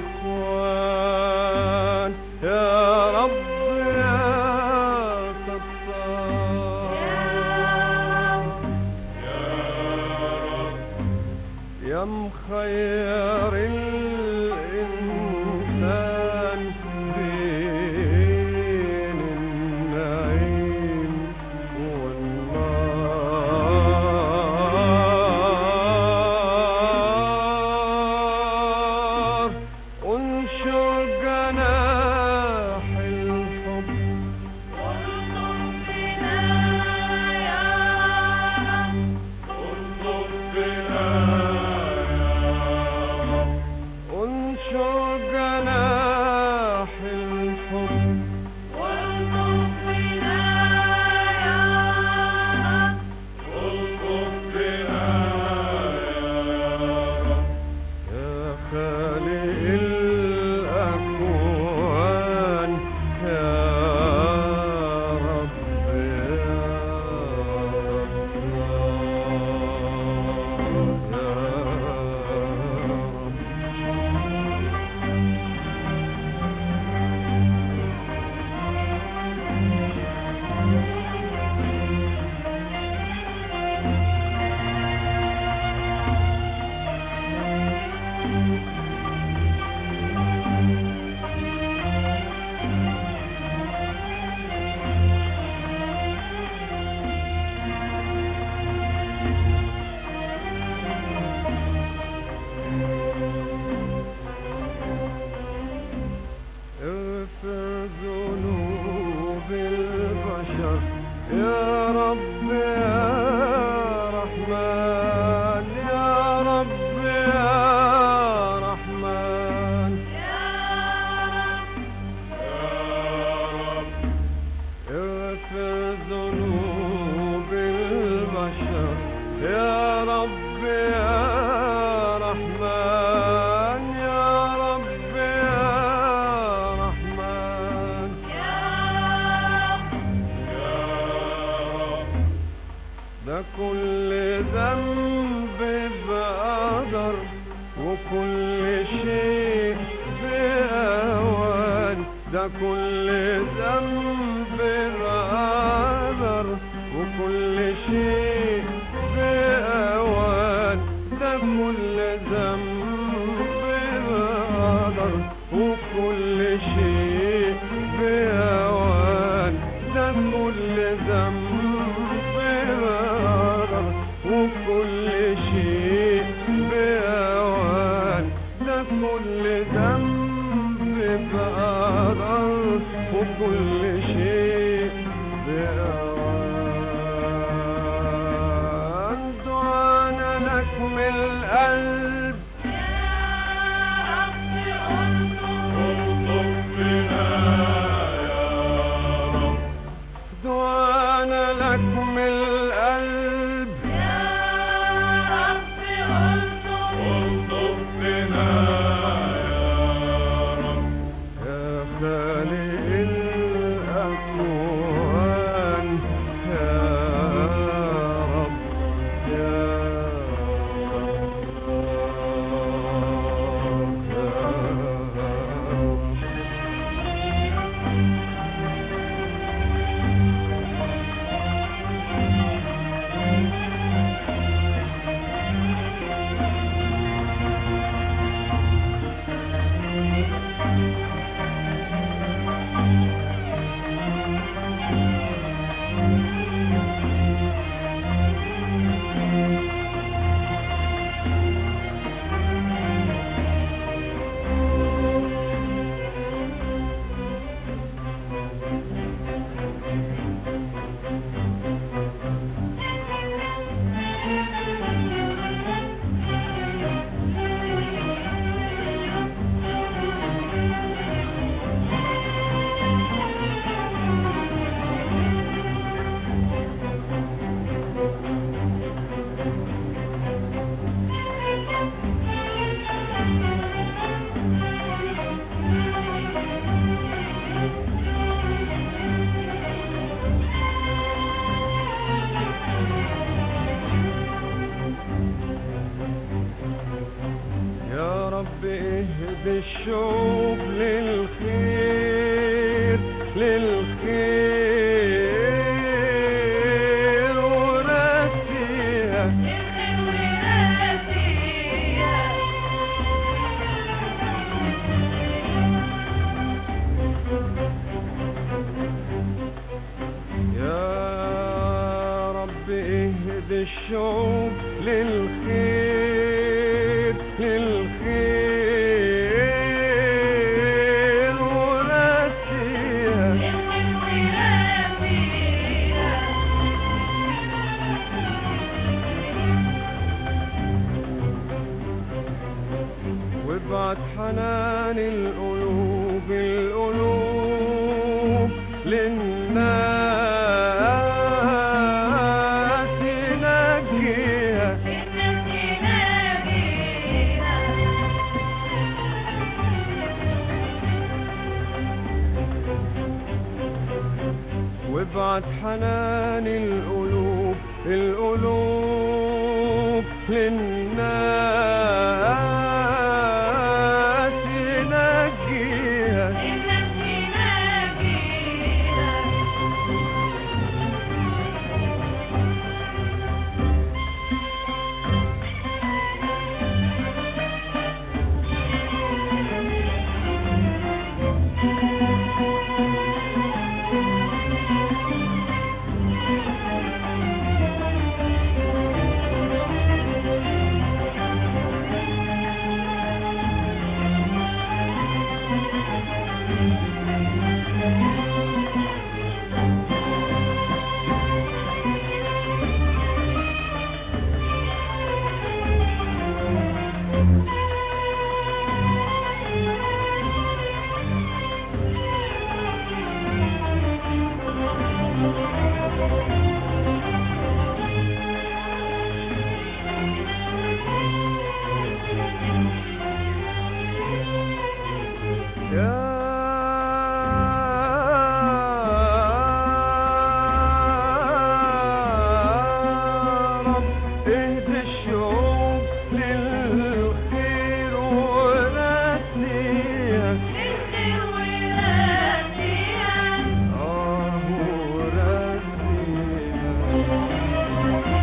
الأكوان يا رب يا ستار يا مخير الإنسان بين النعيم والنار انشر جناح الحب انشر جناح الحب يا خالق الأكوان يا رب يا رب اغفر ذنوب البشر يا رب يا رحمن يا رب يا رحمن اغفر ذنوب البشر يا رب يا رحمن يا رب يا رحمن ده كل ذنب بقدر وكل شيء بأوان ده كل ذنب بقدر وكل شيء بأوان ده كل ذنب بقدر وكل شيء بأوان ده كل ذنب بقدر وكل شيء بأوان ده كل ذنب بقدر وكل شيء بأوان دعانا لك من القلب دعانا لك من القلب يا خالق الأكوان الشوق للخير للخير وراسيها يا رب اهدي الشوق للخير للخير ونسيها وابعت حنان القلوب القلوب للناس نجيها وابعت حنان القلوب القلوب للناس نجيها يا رب اهدي الشوق للخير ونسيها آه ونسيها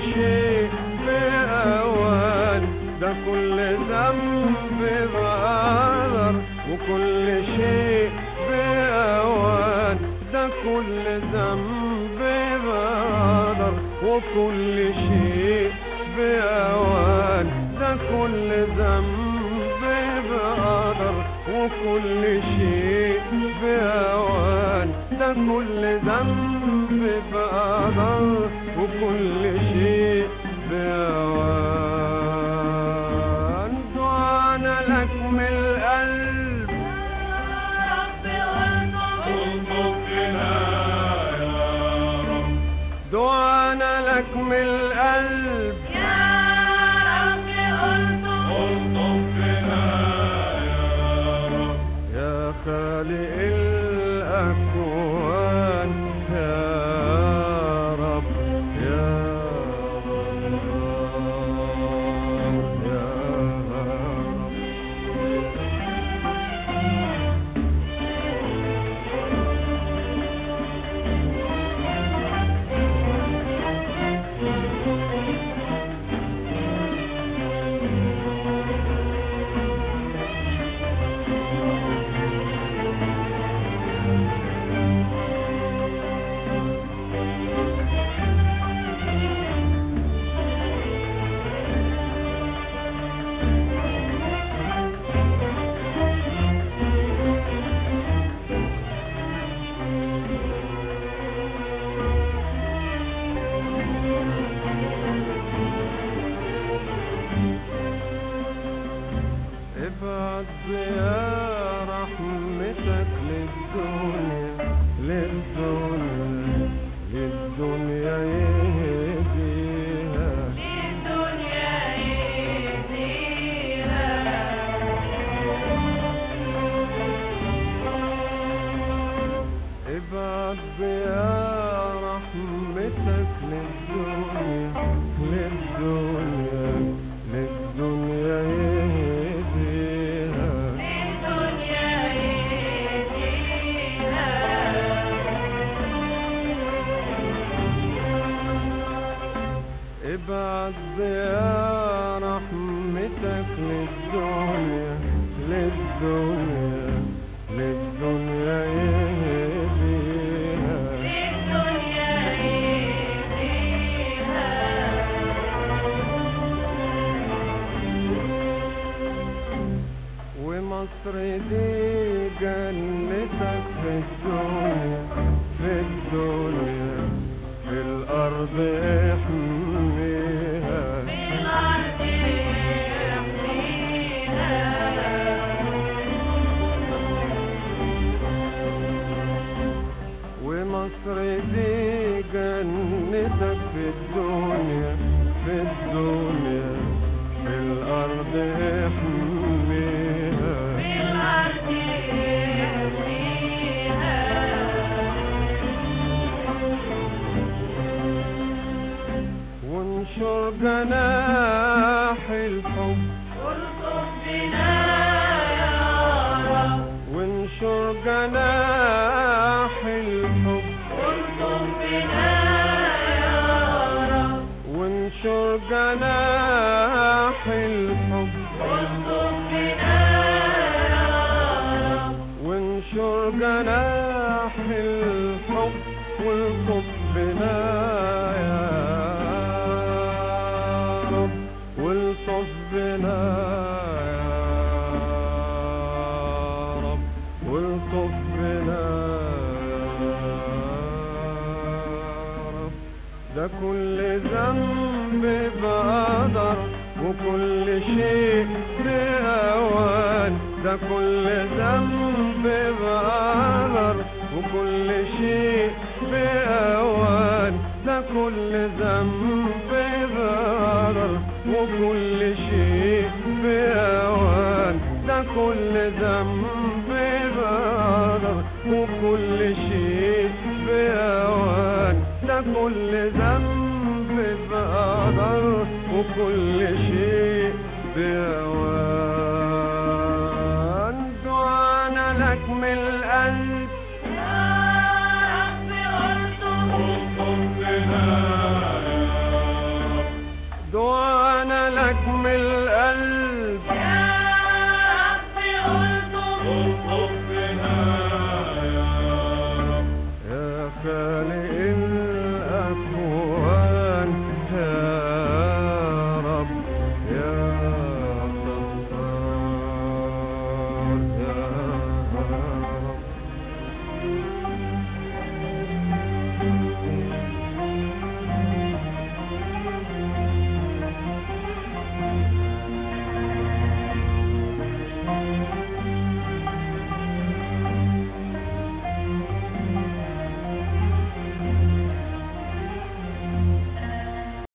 شيء بأوان ده كل ذنب بقدر وكل شيء بأوان ده كل ذنب بقدر وكل شيء بأوان ده كل ذنب بقدر وكل شيء بأوان ده كل ذنب بقدر وكل شيء بأوان دعانا لك من القلب دعانا لك من القلب يا خالق الأكوان يا رب يا رب يا رب ابعت يا رحمتك للدنيا للدنيا للدنيا يهديها ابعت يا رحمتك للدنيا للدنيا للدنيا يهديها ابعت يا رحمتك للدنيا للدنيا للدنيا يهديها ومصر دي جنتك في الدنيا في الدنيا في الأرض احميها ومصر دي جنتك في الدنيا في الدنيا في الأرض احميها وانشر جناح الحب وانشر جناح الحب وانشر جناح الحب وانشر جناح الحب والطف بنا يا رب والطف بنا يا رب والطف بنا يا رب ده كل ذنب بقدر وكل شيء بأوان ده كل ذنب بقدر وكل شيء بأوان ده كل ذنب بقدر وكل شيء بأوان ده كل ذنب بقدر وكل شيء بأوان ده كل ذنب بقدر وكل شيء بأوان